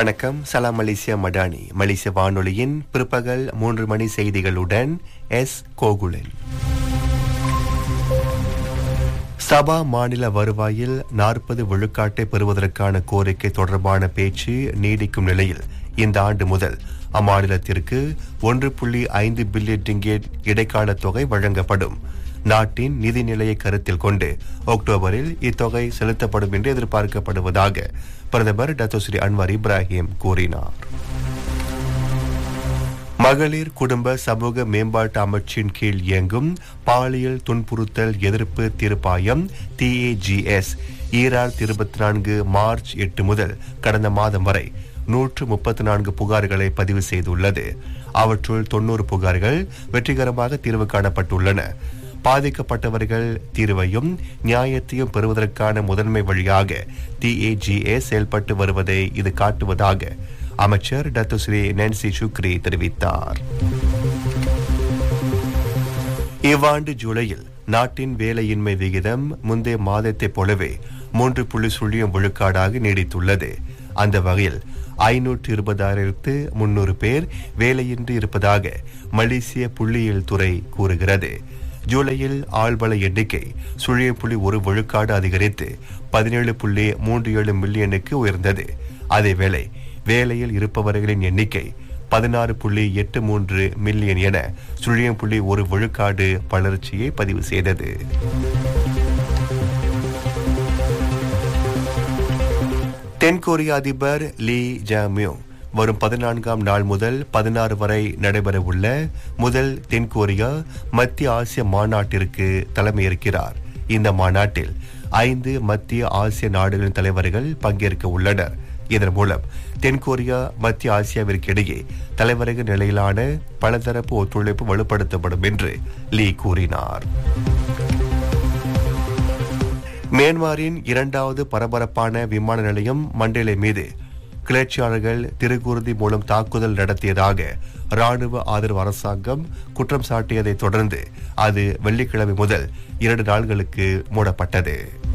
வணக்கம் சலாம் மலேசியா மடானி மலேசிய வானொலியின் பிற்பகல் மூன்று மணி செய்திகளுடன் எஸ் கோகுலன் சபா மாநில வருவாயில் நாற்பது விழுக்காட்டை பெறுவதற்கான கோரிக்கை தொடர்பான பேச்சு நீடிக்கும் நிலையில் இந்த ஆண்டு முதல் அம்மாநிலத்திற்கு ஒன்று புள்ளி ஐந்து பில்லியன் ரிங்கேட் இடைக்கால தொகை வழங்கப்படும் நாட்டின் நிதி நிலையை கருத்தில் கொண்டு அக்டோபரில் இத்தொகை செலுத்தப்படும் என்று எதிர்பார்க்கப்படுவதாக பிரதமர் டத்தோஸ்ரீ அன்வர் இப்ராஹிம் கூறினார் மகளிர் குடும்ப சமூக மேம்பாட்டு அமைச்சின் கீழ் இயங்கும் பாலியல் துன்புறுத்தல் எதிர்ப்பு தீர்ப்பாயம் டிஏஜிஎஸ் ஈராயிரத்தி இருபத்தி நான்கு மார்ச் எட்டு முதல் கடந்த மாதம் வரை நூற்று முப்பத்தி நான்கு புகார்களை பதிவு செய்துள்ளது அவற்றுள் தொன்னூறு புகார்கள் வெற்றிகரமாக தீர்வு காணப்பட்டுள்ளன பாதிக்கப்பட்டவர்கள் தீர்வையும் நியாயத்தையும் பெறுவதற்கான முதன்மை வழியாக டிஏஜிஏ செயல்பட்டு வருவதை இது காட்டுவதாக அமைச்சர் டத்துஸ்ரீ நான்சி சுக்ரி தெரிவித்தார் இவ்வாண்டு ஜூலையில் நாட்டின் வேலையின்மை விகிதம் முந்தைய மாதத்தைப் போலவே மூன்று புள்ளி சுழியம் விழுக்காடாக நீடித்துள்ளது அந்த வகையில் ஐநூற்று இருபதாயிரத்து முன்னூறு பேர் வேலையின்றி இருப்பதாக மலேசிய புள்ளியியல் துறை கூறுகிறது ஜூலையில் ஆள்பல எண்ணிக்கை சுழியம் புள்ளி ஒரு விழுக்காடு அதிகரித்து பதினேழு புள்ளி மூன்று ஏழு மில்லியனுக்கு உயர்ந்தது அதேவேளை வேலையில் இருப்பவர்களின் எண்ணிக்கை பதினாறு புள்ளி எட்டு மூன்று மில்லியன் என சுழியம் புள்ளி ஒரு விழுக்காடு வளர்ச்சியை பதிவு செய்தது தென்கொரிய அதிபர் லீ ஜாமியோ வரும் பதினான்காம் நாள் முதல் பதினாறு வரை நடைபெறவுள்ள முதல் தென்கொரியா மத்திய ஆசிய மாநாட்டிற்கு தலைமையேற்கிறார் இந்த மாநாட்டில் ஐந்து மத்திய ஆசிய நாடுகளின் தலைவர்கள் பங்கேற்க உள்ளனர் இதன் மூலம் தென்கொரியா மத்திய ஆசியாவிற்கு இடையே தலைவர்கள் நிலையிலான பலதரப்பு ஒத்துழைப்பு வலுப்படுத்தப்படும் என்று லீ கூறினார் மியான்மரின் இரண்டாவது பரபரப்பான விமான நிலையம் மண்டேலை மீது கிளர்ச்சியாளர்கள் திருக்குருதி மூலம் தாக்குதல் நடத்தியதாக ராணுவ ஆதரவு அரசாங்கம் குற்றம் சாட்டியதைத் தொடர்ந்து அது வெள்ளிக்கிழமை முதல் இரண்டு நாள்களுக்கு மூடப்பட்டது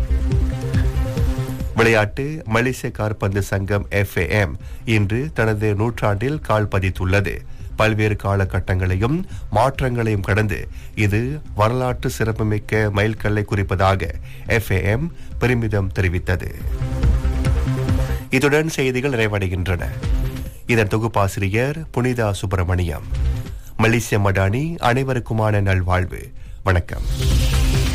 விளையாட்டு மலேசிய காற்பந்து சங்கம் எஃப்ஏஎம் இன்று தனது நூற்றாண்டில் கால் பதித்துள்ளது பல்வேறு காலகட்டங்களையும் மாற்றங்களையும் கடந்து இது வரலாற்று சிறப்புமிக்க மைல்கல்லை குறிப்பதாக எஃப்ஏஎம் பெருமிதம் தெரிவித்தது இத்துடன் செய்திகள் நிறைவடைகின்றன இதன் தொகுப்பாசிரியர் புனிதா சுப்பிரமணியம் மலேசிய மடானி அனைவருக்குமான நல்வாழ்வு வணக்கம்